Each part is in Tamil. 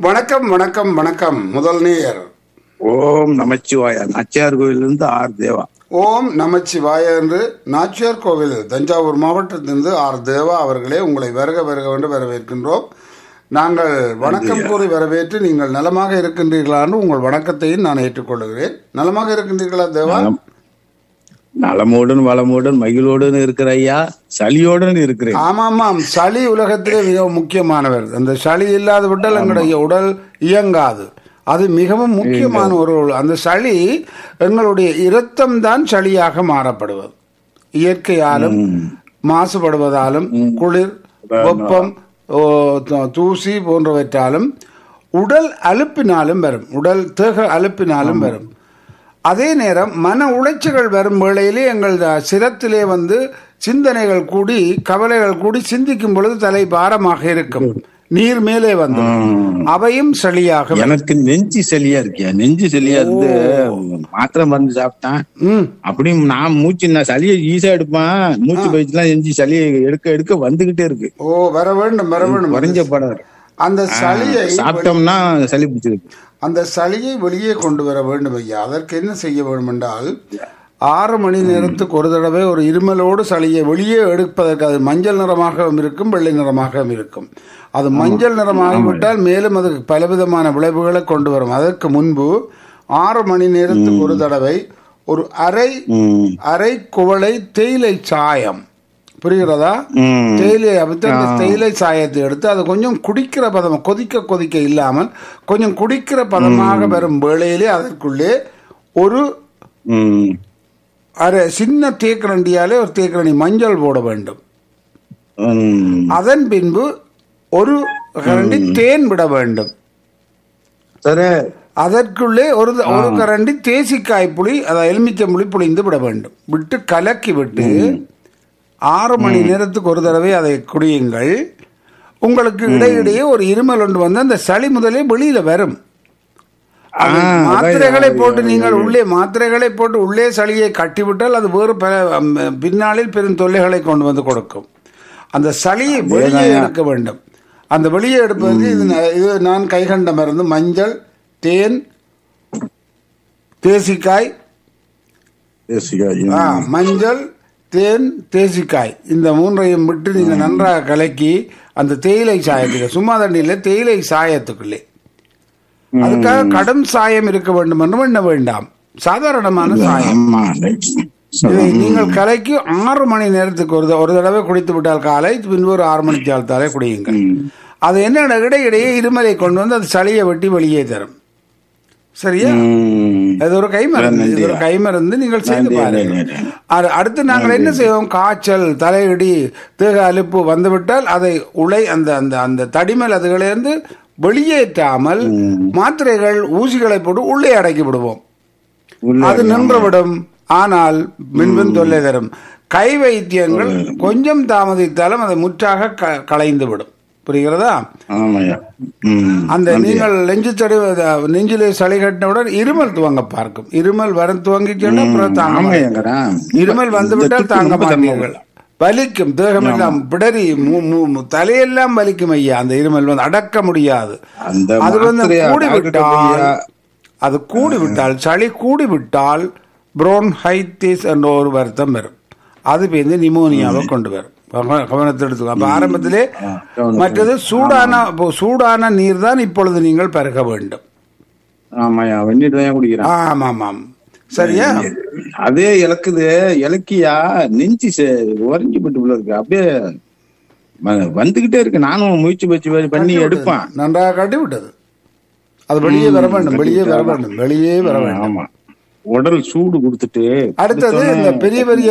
வணக்கம் வணக்கம் வணக்கம் முதல் நேயர் ஓம் நமச்சிவாயா நாச்சியார் கோயிலிருந்து ஆர் தேவா ஓம் நமச்சிவாய என்று நாச்சியார் கோவில் தஞ்சாவூர் மாவட்டத்திலிருந்து ஆர் தேவா அவர்களே உங்களை வருக வருக என்று வரவேற்கின்றோம் நாங்கள் வணக்கம் கூறி வரவேற்று நீங்கள் நலமாக இருக்கின்றீர்களான்னு உங்கள் வணக்கத்தையும் நான் ஏற்றுக்கொள்கிறேன் நலமாக இருக்கின்றீர்களா தேவா நலம். நலமோடன் வளமோடன் மகிழோடன் இருக்கிற ஐயா சளியோடன் இருக்கிறேன் ஆமாமாம் சளி உலகத்திலே மிக முக்கியமானவர் அந்த சளி இல்லாது விட்டால் எங்களுடைய உடல் இயங்காது அது மிகவும் முக்கியமான ஒரு அந்த சளி எங்களுடைய இரத்தம் தான் சளியாக மாறப்படுவது இயற்கையாலும் மாசுபடுவதாலும் குளிர் வெப்பம் ஓ, த- தூசி போன்றவற்றாலும் உடல் அலுப்பினாலும் வரும் உடல் தேக அலுப்பினாலும் வரும் அதே நேரம் மன உளைச்சல்கள் வரும் வேளையிலே எங்கள் த- சிரத்திலே வந்து சிந்தனைகள் கூடி கவலைகள் கூடி சிந்திக்கும் பொழுது தலை பாரமாக இருக்கும் நீர் மேலே வந்து அவையும் சளியாக வரும். எனக்கு நெஞ்சு சளியா இருக்கியா நெஞ்சு சளியா இருந்து மாத்திரை மருந்து சாப்பிட்டேன் ம் அப்படியும் நான் மூச்சு நான் சளியை ஈஸியா எடுப்பேன் மூச்சு பயிற்சிலாம் நெஞ்சு சளியை எடுக்க எடுக்க வந்துகிட்டே இருக்கு ஓ வர வேண்டும் வர வேண்டும் குறைஞ்ச படம் அந்த சளியை சாப்பிட்டோம்னா சளி பிடிச்சிருக்கு அந்த சளியை வெளியே கொண்டு வர வேண்டும் ஐயா அதற்கு என்ன செய்ய வேண்டும் என்றால் ஆறு மணி நேரத்துக்கு ஒரு தடவை ஒரு இருமலோடு சளியை வெளியே எடுப்பதற்கு அது மஞ்சள் நிறமாகவும் இருக்கும் வெள்ளை நிறமாகவும் இருக்கும் அது மஞ்சள் நிறமாகிவிட்டால் மேலும் அதுக்கு பலவிதமான விளைவுகளை கொண்டு வரும் அதற்கு முன்பு ஆறு மணி நேரத்துக்கு ஒரு தடவை ஒரு அரை ம். அரை குவளை தேயிலை சாயம் புரிகிறதா ம். தேயிலை அவித்து அந்த தேயிலை சாயத்தை எடுத்து அதை கொஞ்சம் குடிக்கிற பதம் கொதிக்க கொதிக்க இல்லாமல் கொஞ்சம் குடிக்கிற பதமாக வரும் வேளையிலே அதற்குள்ளே ஒரு ம். அரை சின்ன தேக்கரண்டியாலே ஒரு தேக்கரண்டி மஞ்சள் போட வேண்டும் ம். அதன் பின்பு ஒரு கரண்டி தேன் விட வேண்டும் சரி அதற்குள்ளே ஒரு ஒரு கரண்டி தேசிக்காய் புளி அதாவது எலுமிச்சை புளி புளிந்து விட வேண்டும் விட்டு கலக்கி விட்டு ஆறு மணி நேரத்துக்கு ஒரு தடவை அதை குடியுங்கள் உங்களுக்கு இடையிடையே ஒரு இருமல் ஒன்று வந்து அந்த சளி முதலே வெளியில வரும் அது ஆ, அதான் மாத்திரைகளை அது- போட்டு நீங்கள் உள்ளே மாத்திரைகளை போட்டு உள்ளே சளியை கட்டிவிட்டால் அது வேறு பல அம், பின்னாளில் பெரும் தொல்லைகளை கொண்டு வந்து கொடுக்கும் அந்த சளியை வெளியே எடுக்க வேண்டும் அந்த வெளியே எடுப்பதற்கு இது ந- இது நான் கைகண்ட மருந்து மஞ்சள் தேன் தேசிக்காய் தேசிகாய். ஆ, மஞ்சள் தேன் தேசிக்காய் இந்த மூன்றையும் விட்டு நீங்க நன்றாக கலக்கி அந்த தேயிலை சாயத்துக்கு சும்மா தண்ணியில் தேயிலை சாயத்துக்குள்ளே அதுக்காக கடும் சாயம் இருக்க வேண்டும் என்று எண்ண வேண்டாம் சாதாரணமான சாயம் ஆமா இதை நீங்கள் கலைக்கு ஆறு மணி நேரத்துக்கு ஒரு த- ஒரு தடவை குடித்து விட்டால் காலை பின்பு ஒரு ஆறு மணிக்கு ஆழ்த்தாலே குடியுங்கள் அது என்ன இடையிடையே இருமலை கொண்டு வந்து அது சளியை வெட்டி வெளியே தரும் சரியா ம். இது ஒரு கைமருந்து இது ஒரு கைமருந்து நீங்கள் செய்து பாருங்கள் அது அடுத்து நாங்கள் என்ன செய்வோம் காய்ச்சல் தலையிடி தேக அலுப்பு வந்துவிட்டால் அதை உலை அந்த அந்த அந்த தடிமல் அதுகளிலிருந்து வெளியேற்றாமல் மாத்திரைகள் ஊசிகளை போட்டு உள்ளே அடக்கி விடுவோம் உள்ள அது நின்றுவிடும் ஆனால் மின்பின் தொல்லை தரும் கை வைத்தியங்கள் கொஞ்சம் தாமதித்தாலும் அதை முற்றாக க- களைந்து விடும் புரிகிறதா ஆமாய்யா ம். அந்த நீங்கள் நெஞ்சு சடி நெஞ்சிலே சளி கட்டினவுடன் இருமல் துவங்க பார்க்கும் இருமல் வர துவங்கிச்சுன்னா அப்புறம் தாங்க மாட்டீங்க. ஆமாய்யாங்கடா. இருமல் வந்து இந்த விட்டால் துப்பு தாங்க ரொம்ப தன்மை மாட்டீர்கள் வலிக்கும் தேகமெல்லாம் பிடரி மூ- மூ- மூ- தலையெல்லாம் வலிக்கும் ஐயா அந்த இருமல் வந்து அடக்க முடியாது அந்த அது வந்து மாத்திரையா, கூடி டாக்டர் விட்டால் போய்யா? அது கூடி விட்டால் சளி கூடி விட்டால் புரோன்ஹைட்டிஸ் என்ற ஒரு வருத்தம் வரும் அது பேருந்து நிமோனியாவை கொண்டு வரும் கவ- கவனத்தை எடுத்துக்கோ அப்ப ஆரம்பத்திலே கவனத்தை மற்றது சூடான இப்போ சூடான நீர் தான் இப்பொழுது நீங்கள் பருக வேண்டும் ஆமாய்யா வெந்நீர் தான் குடிக்கிறேன் ஆமாம் ஆமாம் சரியா அதே இலக்குது இலக்கியா நெஞ்சு உறைஞ்சு போட்டு உள்ள இருக்கு அப்படியே வ- வந்துகிட்டே இருக்கு நானும் முயற்சி பயிற்சி பண்ணி எடுப்பேன் நன்றாக காட்டி விட்டது அது வெளியே வர வேண்டும் வெளியே வர வேண்டும் வெளியே வர வேண்டும் ஆமா உடல் சூடு கொடுத்துட்டு அடுத்தது இந்த பெரிய பெரிய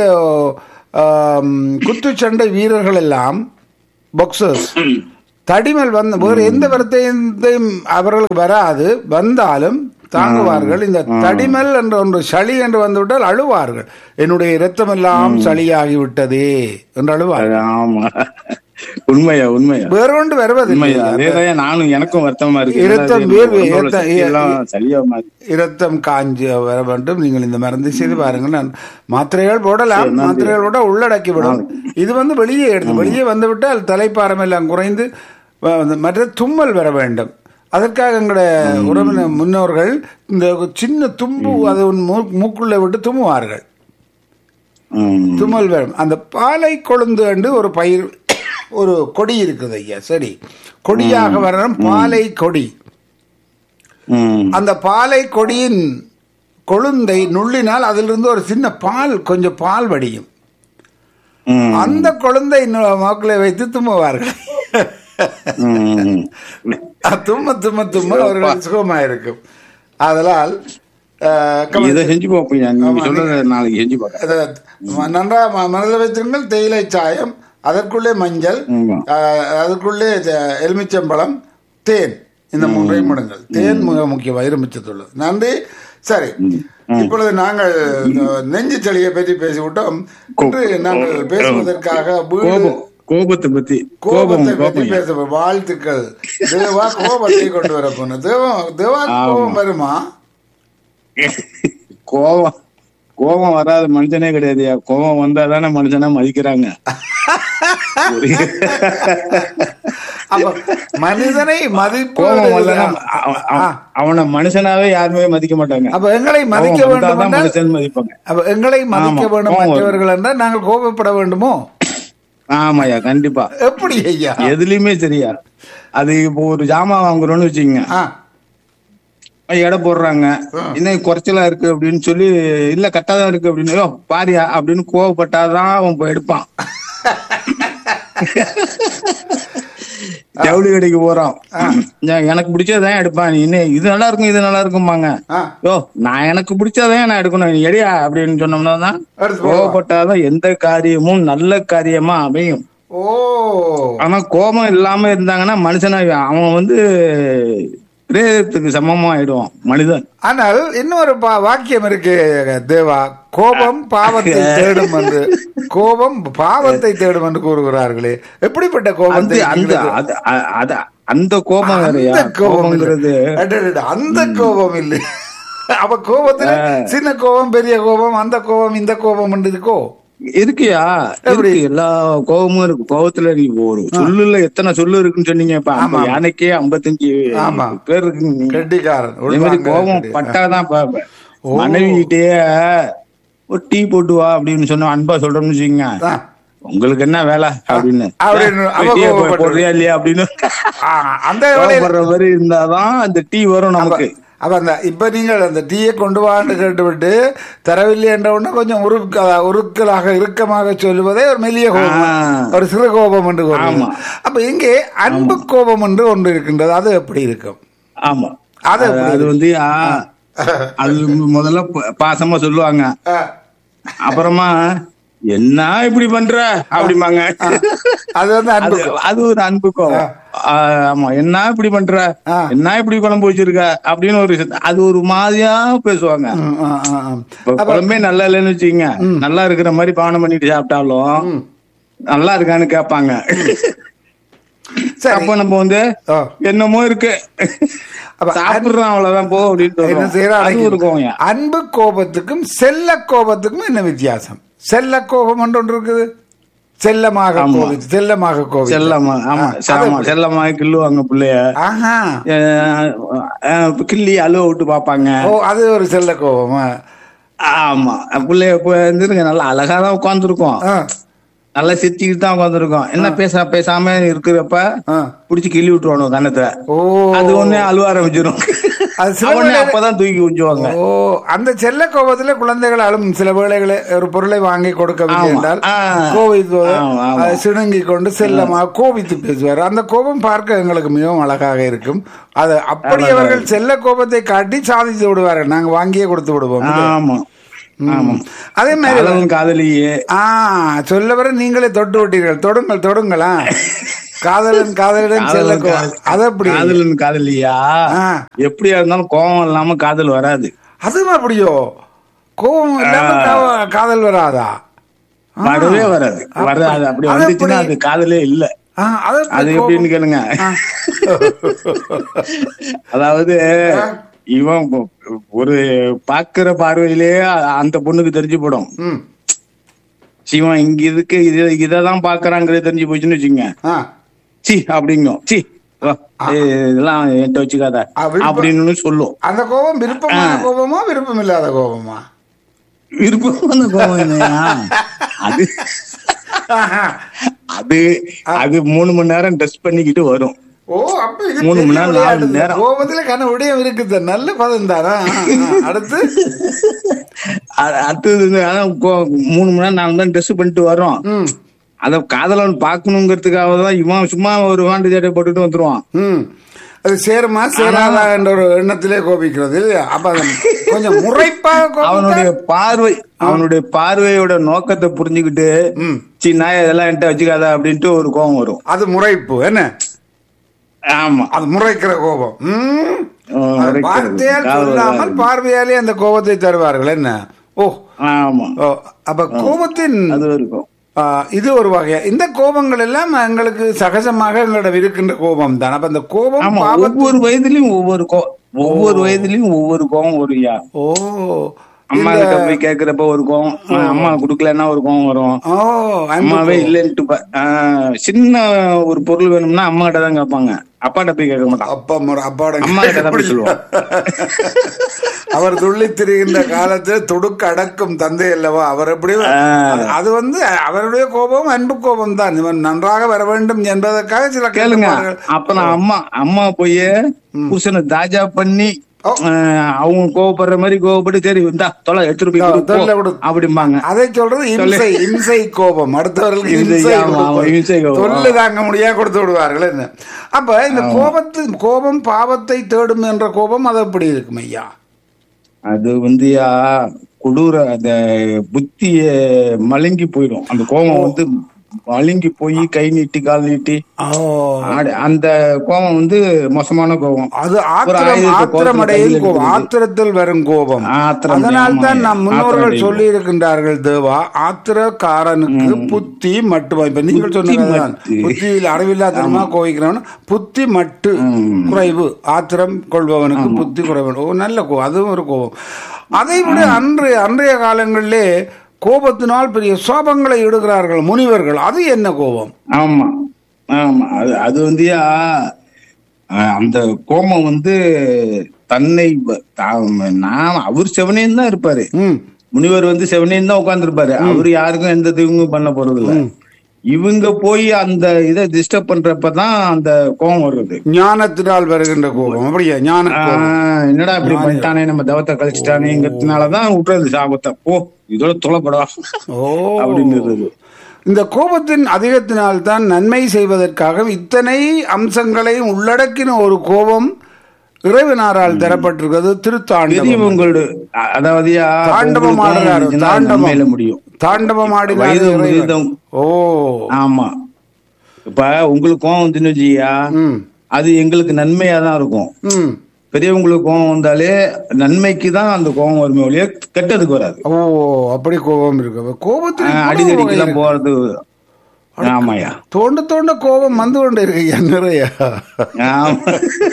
ஆம், குத்துச்சண்டை வீரர்கள் எல்லாம் பாக்ஸர்ஸ் தடிமல் வந்து வேறு எந்த வருத்தையும் அவர்களுக்கு வராது வந்தாலும் தாங்குவார்கள் இந்த தடிமல் என்ற ஒன்று சளி என்று வந்துவிட்டால் அழுவார்கள் என்னுடைய இரத்தம் எல்லாம் சளியாகி விட்டதே என்று அழுவார்கள் ஆமா உண்மையா உண்மையா வேற ஒன்று வருவதில்லை உண்மையா அதேதான் நானும் எனக்கும் வருத்தமா இருக்கு இரத்தம் என்னடா இது, வேர்வை, உடம்போட இரத்தம் சக்தி எல்லாம் சரியா மாதிரி இரத்தம் காஞ்சி வர வேண்டும் நீங்கள் இந்த மருந்து செய்து பாருங்கள் நான் மாத்திரைகள் போடலாம் மாத்திரைகள் போட உள்ளடக்கி விடும் இது வந்து வெளியே எடுத்து வெளியே வந்து விட்டால் தலைப்பாரம் எல்லாம் குறைந்து வ- வந்து மற்ற தும்மல் வர வேண்டும் அதற்காக எங்களுடைய உறவினர் முன்னோர்கள் இந்த சின்ன தும்பு அது மூ- மூக்குள்ள விட்டு தும்முவார்கள் ம். தும்மல் வரும் அந்த பாலை கொழுந்து என்று ஒரு பயிர் ஒரு கொடி இருக்குது ஐயா சரி கொடியாக வரணும் பாலை கொடி ம். அந்த பாலை கொடியின் கொழுந்தை நுள்ளினால் அதிலிருந்து ஒரு சின்ன பால் கொஞ்சம் பால் வடியும் ம். அந்த கொழுந்தை மக்களை வைத்து தும்முவார்கள் ம். தும்ம தும்ம தும்ம அவர்கள் சுகமா இருக்கும் அதனால் அஹ், கமல், இதை செஞ்சு பார்ப்போம் நீங்க ஆமா, சொல்றத நாளைக்கு செஞ்சு பார்க்கறேன் அத நன்றா ம- மனதில் வைத்திருங்கள் தேயிலை சாயம் அதற்குள்ளே மஞ்சள் ஆமா. அஹ், அதற்குள்ளே த- எலுமிச்சம்பழம் தேன் இந்த மூன்றையும் முடுங்கள் தேன் மிக முக்கியமாக எலுமிச்சத்துள்ளது நன்றி சரி இப்பொழுது நாங்கள் இந்த நெஞ்சு சளியை பற்றி பேசிவிட்டோம் இன்று நாங்கள் பேசுவதற்காக வீடு கோபம் கோபத்தை பத்தி கோபம் கோபத்தை பற்றி கோபம் பேச வாழ்த்துக்கள் தேவா கோபத்தை கொண்டு வர போன தேவம் தேவா கோபம் வருமா கோபம் கோபம் வராத மனுஷனே கிடையாதுயா கோபம் வந்தா தானே மனுஷனா மதிக்கிறாங்க அப்ப மனிதனை மதிப்பு கோபம் வரலன்னா அவ- அவ- அவனை மனுஷனாவே யாருமே மதிக்க மாட்டாங்க அப்ப எங்களை மதிக்க கோபம் வேண்டும் வந்தாதான் என்றால் மனுஷன் மதிப்பாங்க அப்ப எங்களை மதிக்க ஆமா, வேண்டும் கோபம் மற்றவர்கள் என்றால் நாங்கள் கோபப்பட வேண்டுமோ ஆமாய்யா கண்டிப்பா எப்படி ஐயா எதுலயுமே சரியா அது இப்போ ஒரு ஜாமான் வாங்குறோம்னு வச்சுக்கோங்க ஆ, எடை போடுறாங்க இன்னும் குறைச்சலா இருக்கு அப்படின்னு சொல்லி இல்ல கரெக்டா தான் இருக்கு அப்படின்னு "யோ, பாரியா அப்படின்னு கோவப்பட்டாதான் அவன் போய் எடுப்பான் ஜவுளி கடைக்கு போறோம் நான் எனக்கு பிடிச்சதான் எடுப்பான் நீ இன்னும் இது நல்லா இருக்கும் இது நல்லா இருக்கும்பாங்க ஆ, யோ நான் எனக்கு பிடிச்சதான் நான் எடுக்கணும் நீ எடியா அப்படின்னு சொன்னோம்னா தான் எடுத்து போடுவான். கோவப்பட்டாதான் எந்த காரியமும் நல்ல காரியமா அமையும் ஓ ஆனா கோபம் இல்லாம இருந்தாங்கன்னா மனுஷனா அவன் வந்து பிரேதத்துக்கு சமமா ஆயிடுவான் மனிதன் ஆனால் இன்னொரு பா- வாக்கியம் இருக்கு தேவா கோபம் பாவத்தை தேடும் என்று கோபம் பாவத்தை தேடும் என்று கூறுகிறார்களே எப்படிப்பட்ட அந்த கோபத்தை அந்த நீங்கள் அது- அ- அது அந்த கோபம் வேறயா அந்த கோபம் கோபங்கிறது இல்லை. அடடட, அந்த கோபம் இல்லை அப்ப கோபத்துல சின்ன கோபம் பெரிய கோபம் அந்த கோபம் இந்த கோபம் என்று இருக்கோ இருக்குயா எப்படி? இருக்கு எல்லா கோபமும் இருக்கு கோபத்துல நீ ஒரு சொல்லுல எத்தனை சொல்லு இருக்குன்னு சொன்னீங்க இப்ப அந்த யானைக்கே ஐம்பத்தஞ்சு ஆமா. பேர் இருக்கு நீ. கெட்டிக்காரன் அதே மாதிரி உள்வாங்க கோபம் கெட்டி. பட்டாதான் பாப்பேன் மனைவிட்டே ஒரு டீ போட்டு வா அப்படின்னு சொன்னா அன்பா சொல்றோம்னு வச்சுக்கோங்க ஆ. உங்களுக்கு என்ன வேலை அப்படின்னு அப்படின்னு அவ டீயை போய் கோவப்பட்டு- போடுறியா இல்லையா அப்படின்னு ஆ, அந்த வேலையில கோவப்படுற மாதிரி இருந்தாதான் அந்த டீ வரும் நமக்கு அப்ப அந்த இப்ப நீங்கள் அந்த டீயை கொண்டு வான்னு கேட்டுவிட்டு தரவில்லை என்ற உடனே கொஞ்சம் உருக்க உருக்கலாக இறுக்கமாக சொல்லுவதே ஒரு மெல்லிய கோபம் ஆ. ஒரு சிறு கோபம் என்று கூறுவது ஆமா. அப்ப இங்கே அன்பு கோபம் என்று ஒன்று இருக்கின்றது அது எப்படி இருக்கும் ஆமா அது அது- அது வந்து ஆ, அது முதல்ல ப- பாசமா சொல்லுவாங்க ஆ, அப்புறமா என்ன இப்படி பண்ற அப்படிம்பாங்க அது வந்து அன்பு அது அது ஒரு அன்பு கோவம் ஆ, ஆமா என்ன இப்படி பண்ற ஆ. என்ன இப்படி குழம்பு வச்சிருக்க அப்படின்னு ஒரு விஷயம். அது ஒரு மாதிரியா பேசுவாங்க ம், ஆ, ஆ, ஆ. இப்ப குழம்பே நல்லா இல்லைன்னு வச்சுக்கோங்க நல்லா இருக்கிற மாதிரி பானம் பண்ணிட்டு சாப்பிட்டாலும் நல்லா இருக்கான்னு கேட்பாங்க சரி அப்ப நம்ம வந்து ஓ. என்னமோ இருக்கு அப்ப சாப்பிடுறோம் அவ்வளவுதான் போ அப்படின்னு என்ன சொல்றோம். செய்யறாங்க அது ஒரு கோவம் அன்பு கோபத்துக்கும் செல்ல கோபத்துக்கும் என்ன வித்தியாசம் செல்ல கோபம் என்று ஒன்று இருக்குது செல்லமாக கோபித்து செல்லமாக கோபி செல்லம்மா ஆமா ஆமா செல்லம்மா கிள்ளுவாங்க பிள்ளைய ஆஹா அஹ், அஹ், கிள்ளி அழுவ விட்டு பாப்பாங்க ஓ அது ஒரு செல்ல கோபமா ஆமா பிள்ளைய இப்ப வந்துருங்க நல்லா அழகா தான் உட்காந்துருக்கோம் ஆ, நல்லா சிரிச்சுக்கிட்டு தான் உட்காந்துருக்கோம் என்ன பேச பேசாம இருக்கிறப்ப ஆ. புடிச்சு கிள்ளி விட்டுருவானு கன்னத்தை ஓ அது ஒண்ணே அழுவ ஆரம்பிச்சிடும் அது சில அவனே வேளை- அப்பதான் தூக்கி குஞ்சுவாங்க ஓ அந்த செல்ல கோபத்துல குழந்தைகள் அழும் சில வேளைகளை ஒரு பொருளை வாங்கி கொடுக்கவில்லை ஆமா. என்றால் ஆ. கோபித்து ஆமா, ஆமா. அதை சிணுங்கி கொண்டு செல்லமா கோபித்து பேசுவார் அந்த கோபம் பார்க்க எங்களுக்கு மிகவும் அழகாக இருக்கும் அது அப்படி அவர்கள் செல்ல கோபத்தை காட்டி சாதித்து விடுவார்கள் நாங்க வாங்கியே கொடுத்து விடுவோம் ஆமா ஆமா அதே மாதிரி காதலன் காதலியே ஆ சொல்ல வர நீங்களே தொட்டு விட்டீர்கள் தொடுங்கள் தொடுங்களா காதலன் காதலிடம் செல்ல காதலன் கோபம் காதல்- அது அப்படி காதலன் காதலியா ஆ. எப்படியா இருந்தாலும் கோவம் இல்லாம காதல் வராது அதுவும் அப்படியோ கோபம் இல்லாம கா- காதல் வராதா வரவே வராது வராது அப்படி அது வந்துச்சுன்னா எப்படி? அது காதலே இல்ல ஆ, அது எப்படி அது கோபம்? எப்படின்னு கேளுங்க அதாவது இவன் ஒ- ஒரு பாக்குற பார்வையிலே அந்த பொண்ணுக்கு தெரிஞ்சு போடும் ம். சிவன் இங்க இதுக்கு இது இததான் பாக்குறாங்கிறது தெரிஞ்சு போச்சுன்னு வச்சுங்க ஆ, சி அப்படிங்கும் சி வா, ஏய், இதெல்லாம் என்கிட்ட வச்சுக்காத ஆ, விருப்பம். அப்படின்னு சொல்லும் அந்த கோபம் விருப்பமான கோபமா விருப்பம் இல்லாத கோபமா விருப்பமான கோவம் என்னையா? அது ஆஹா. அது அது மூணு மணி நேரம் ட்ரெஸ் பண்ணிக்கிட்டு வரும் ஓ அப்ப இது மூணு பெரிய மணி நேரம், நாலு விளையாட்டு மணி நேரம். கோபத்துல கன விடயம் இருக்குது நல்ல பதம் தானா அடுத்து அ- அடுத்தது வந்து, அதான் கோ- மூணு மணி நேரம் நாலு தான் ட்ரெஸ் பண்ணிட்டு வரோம் ம் அத காதலன் பாக்கணுங்கிறதுக்காக தான் இவன் சும்மா ஒரு வாண்டு ஜடை போட்டுட்டு வந்துருவான் ம் அது சேருமா சேராதா என்ற ஒரு எண்ணத்திலே கோபிக்கிறது இல்லையா அப்ப அது கொஞ்சம் முறைப்பாக கோபித்தா- அவனுடைய பார்வை அவனுடைய பார்வையோட நோக்கத்தை புரிஞ்சுக்கிட்டு ம் சி நாய இதெல்லாம் என்கிட்ட வச்சுக்காத அப்படின்ட்டு ஒரு கோபம் வரும் அது முறைப்பு என்ன ஆமா அது முறைக்கிற கோபம் ம் அஹ் அது உரைக்கிறது. வார்த்தையால் காதல் சொல்லாமல் பார்வையாலே அந்த கோபத்தை தருவார்கள் என்ன ஓ ஆமா ஓ, அப்ப கோபத்தின் அது இருக்கும் ஆ, இது ஒரு வகை இந்த கோபங்கள் எல்லாம் எங்களுக்கு சகஜமாக எங்களிடம் இருக்கின்ற கோபம் தான் அப்ப அந்த கோபம் ஆமா பாவத்து ஒவ்வொரு வயதுலயும் ஒவ்வொரு கோ ஒவ்வொரு வயதுலயும் ஒவ்வொரு கோவம் வரும்யா ஓ அம்மா கிட்ட போய் கேக்குறப்ப ஒரு கோவம் ஆஹ் அம்மா குடுக்கலன்னா ஒரு கோவம் வரும் ஓ அன்பு அம்மாவே இல்லைன்ட்டு ப- ஆஹ் சின்ன ஒரு பொருள் வேணும்னா அம்மா கிட்ட தான் கேட்பாங்க அப்பாட்ட போய் கேட்க மாட்டான் அப்பா முறை அப்பாட அம்மா கிட்ட தான் போய் சொல்லுவான் அவர் துள்ளி திரிகின்ற காலத்தில் துடுக்கு அடக்கும் தந்தை அல்லவா அவர் எப்படி அது- அது வந்து அவருடைய கோபம் அன்பு கோபம் தான் இவன் நன்றாக வர வேண்டும் என்பதற்காக சில கேளுங்க கட்டுப்பாடுகள். அப்ப நான் அம்மா அம்மா போய் புருஷனை தாஜா பண்ணி ஓ. ஆஹ் அவங்க கோவப்படுற மாதிரி கோவப்பட்டு சரி இந்தா தொலை எடுத்துட்டு போய் கொடு, தொல்லை போ, கொடு. அப்படிம்பாங்க அதை சொல்றது இம்சை இம்சை கோபம் அடுத்தவர்களுக்கு இம்சை, இம்சை ஆமா, ஆமா, கொடுப்பது. இம்சை கோபம். தொல்லை தாங்க முடியாது கொடுத்து விடுவார்கள் என்ன அப்ப இந்த கோபத்து கோபம் பாவத்தை தேடும் என்ற கோபம் அது எப்படி இருக்கும் ஐயா அது வந்து யா, கொடூர அந்த புத்திய மழுங்கி போயிடும் அந்த கோபம் வந்து மழுங்கி போய் கை நீட்டி கால் நீட்டி ஆடி- அந்த கோபம் வந்து மோசமான கோபம் அது ஒரு ஆத்திரம் ஆயுதத்தை ஆத்திரம் கோபத்துல அடையும் கையில் கோபம் எடுக்கிறது. ஆத்திரத்தில் வரும் கோபம் ஆத்திரம் அதனால் தான் ஆமா, நம் ஆத்திரம் முன்னோர்கள் அடையும் சொல்லி இருக்கின்றார்கள் தேவா ஆத்திரக்காரனுக்கு புத்தி மட்டும் இப்ப நீங்கள் சொன்னதுதான் மட்டு. புத்தியில் அறிவில்லாதனமா கோவிக்கிறவன் புத்தி மட்டு குறைவு ஆத்திரம் கொள்பவனுக்கு புத்தி குறைவு ஓ நல்ல கோ அதுவும் ஒரு கோபம் அதை விட அன்று அன்றைய காலங்களிலே கோபத்தினால் பெரிய சோபங்களை இடுகிறார்கள் முனிவர்கள் அது என்ன கோபம் ஆமா ஆமா அது அது வந்து யா, அஹ், அந்த கோபம் வந்து தன்னை வ- தா- நான் அவர் செவனேன்னு தான் இருப்பாரு ம் முனிவர் வந்து செவனேன்னு தான் உட்கார்ந்துருப்பாரு அவரு யாருக்கும் எந்த இதுவும் பண்ண போறது இல்ல இவங்க போய் அந்த இதை டிஸ்டர்ப் பண்றப்பதான் அந்த கோபம் வருது ஞானத்தினால் வருகின்ற கோபம் அப்படியா ஞான கோபம் ஆஹ், என்னடா இப்படி பண்ணிட்டானே நம்ம தவத்தை கழிச்சிட்டானேங்கிறதுனாலதான் விட்டுறது சாபத்தை போ இதோட தொலைப்படா ஓ அப்படின்னு இந்த கோபத்தின் அதிகத்தினால் தான் நன்மை செய்வதற்காக இத்தனை அம்சங்களையும் உள்ளடக்கின ஒரு கோபம் இறைவனாரால் தரப்பட்டிருக்கிறது திருத்தாண்டவம் பெரியவங்களோட அ- அதாவது யா, தாண்டவம் உங்களுக்கு ஆடுறாரு இருந்துச்சுன்னா தாண்டவம் நன்மையில முடியும் தாண்டவம் ஆடினார் வயது இறைவன். முதிர்ந்தவங்க ஓ ஆமா இப்ப உங்களுக்கு கோவம் வந்துன்னு வச்சுக்கியா ம் அது எங்களுக்கு நன்மையா தான் இருக்கும் ம் பெரியவங்களுக்கு கோவம் வந்தாலே நன்மைக்கு தான் அந்த கோவம் வருமே ஒழிய கெட்டதுக்கு வராது ஓ அப்படி கோபம் இருக்கு கோபத்தில் ஆஹ், இவ்வளவு வகை அடிதடிக்கெல்லாம் இருக்கு. போறது ஆமாயா தோண்ட தோண்ட கோபம் வந்து கொண்டு இருக்கு நிறைய ஆமா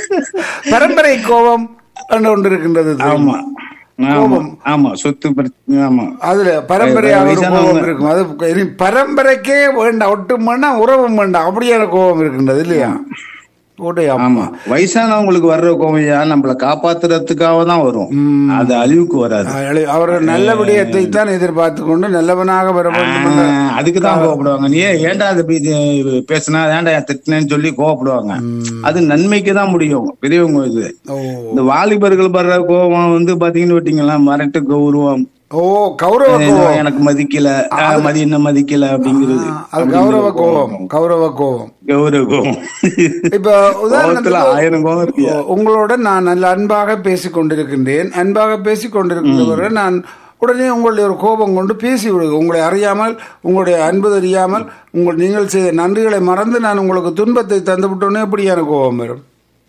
பரம்பரை கோபம் என்று ஒன்று இருக்கின்றது ஆமா ஆமா ஆமா சொத்து பிரச்சனை ஆமா அதுல பரம்பரையாக ஒரு வயசானவங்க. கோபம் இருக்கும் அது இனி பரம்பரைக்கே வேண்டாம் ஒட்டும் வேண்டாம் உறவும் வேண்டாம் அப்படியான கோபம் இருக்கின்றது இல்லையா ஓட்டை ஆமா வயசானவங்களுக்கு வர்ற கோவையா நம்மள காப்பாத்துறதுக்காக தான் வரும் அது அழிவுக்கு வராது அவர் நல்ல விடயத்தை தான் எதிர்பார்த்து கொண்டு நல்லவனாக வர வேண்டும் என்ற- ஆஹ், அதுக்குதான் கோவப்படுவாங்க நீ ஏன் ஏன்டா அது இப்படி இது பேசுனா ஏன்டா திட்டினேன்னு சொல்லி கோவப்படுவாங்க அது நன்மைக்கு தான் முடியும் பெரியவங்க இது ஓ இந்த வாலிபர்கள் வர்ற கோவம் வந்து பாத்தீங்கன்னு விட்டீங்களா மரட்டு கௌரவம் ஓ கௌரவ கோபம் எனக்கு மதிக்கல ஆஹ், மதி என்ன மதிக்கல அப்படிங்கிறது அது கௌரவ கோபம் கௌரவ கோபம் கௌரவ கோவம் இப்ப கோவத்துல உதாரணத்துக்கு ஆயிரம் கோவம் இருக்கு உங்களோட நான் நல்ல அன்பாக பேசிக் கொண்டிருக்கின்றேன் அன்பாக பேசிக் கொண்டிருக்கின்றவரை நான் உடனே உங்களுடைய ஒரு கோபம் கொண்டு பேசி விடுங்க உங்களை அறியாமல் உங்களுடைய அன்பு தெரியாமல் உங்கள் நீங்கள் செய்த நன்றிகளை மறந்து நான் உங்களுக்கு துன்பத்தை தந்து விட்டோன்னே எப்படியான கோபம் வரும்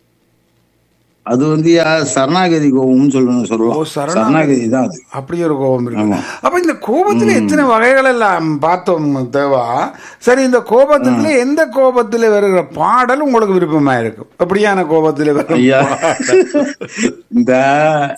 அது வந்து யா, சரணாகதி கோவம்னு சொல்லணும் ஓ, சொல்லலாம் சரணாகதி. சரணாகதி தான் அது அப்படி ஒரு கோபம் இருக்கு ஆமா. அப்ப இந்த கோபத்துல எத்தனை வகைகள் எல்லாம் பார்த்தோம் தேவா சரி இந்த கோபத்துல எந்த கோபத்துல வருகிற பாடல் உங்களுக்கு விருப்பமா இருக்கும் அப்படியான கோபத்துல வரும் ஐயா இந்த